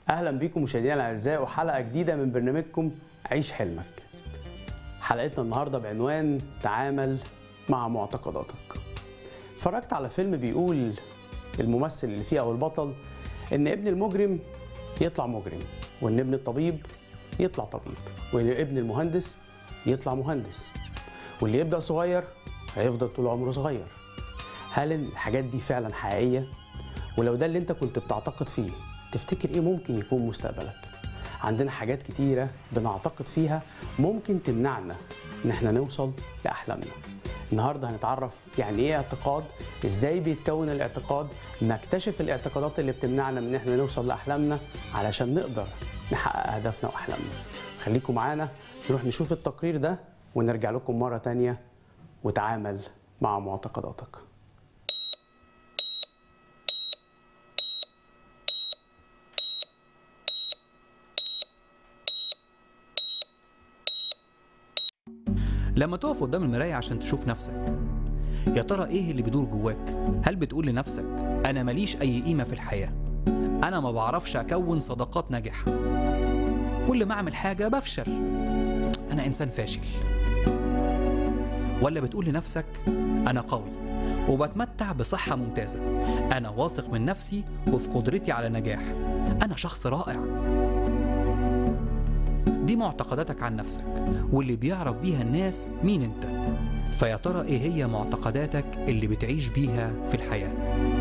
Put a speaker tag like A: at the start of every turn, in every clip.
A: اهلا بيكم مشاهدينا الاعزاء وحلقه جديده من برنامجكم عيش حلمك حلقتنا النهارده بعنوان تعامل مع معتقداتك اتفرجت على فيلم بيقول الممثل اللي فيه او البطل ان ابن المجرم يطلع مجرم وان ابن الطبيب يطلع طبيب وان ابن المهندس يطلع مهندس واللي يبدا صغير هيفضل طول عمره صغير هل الحاجات دي فعلا حقيقيه ولو ده اللي انت كنت بتعتقد فيه تفتكر ايه ممكن يكون مستقبلك عندنا حاجات كتيرة بنعتقد فيها ممكن تمنعنا ان احنا نوصل لأحلامنا النهاردة هنتعرف يعني ايه اعتقاد ازاي بيتكون الاعتقاد نكتشف الاعتقادات اللي بتمنعنا من ان احنا نوصل لأحلامنا علشان نقدر نحقق أهدافنا وأحلامنا خليكم معانا نروح نشوف التقرير ده ونرجع لكم مرة تانية وتعامل مع معتقداتك
B: لما تقف قدام المراية عشان تشوف نفسك يا ترى ايه اللي بيدور جواك هل بتقول لنفسك انا ماليش اي قيمة في الحياة انا ما بعرفش اكون صداقات ناجحة كل ما اعمل حاجة بفشل انا انسان فاشل ولا بتقول لنفسك انا قوي وبتمتع بصحة ممتازة انا واثق من نفسي وفي قدرتي على نجاح انا شخص رائع دي معتقداتك عن نفسك واللي بيعرف بيها الناس مين انت فيا ترى ايه هي معتقداتك اللي بتعيش بيها في الحياة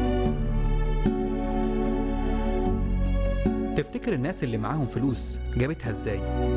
B: تفتكر الناس اللي معاهم فلوس جابتها ازاي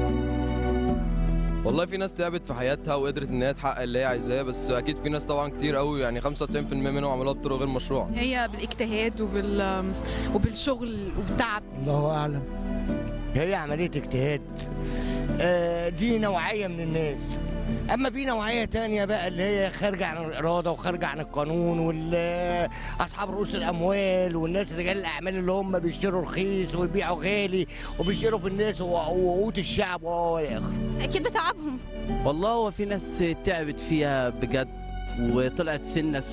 C: والله في ناس تعبت في حياتها وقدرت ان هي تحقق اللي هي عايزاه بس اكيد في ناس طبعا كتير قوي يعني 95% منهم عملوها بطرق غير مشروعه
D: هي بالاجتهاد وبال وبالشغل وبالتعب
E: الله اعلم
F: هي عملية اجتهاد آه، دي نوعية من الناس أما في نوعية تانية بقى اللي هي خارجة عن الإرادة وخارجة عن القانون وأصحاب رؤوس الأموال والناس رجال الأعمال اللي هم بيشتروا رخيص ويبيعوا غالي وبيشتروا في الناس وقوت الشعب والى آخره
D: اكيد بتعبهم
G: والله هو في ناس تعبت فيها بجد وطلعت سنة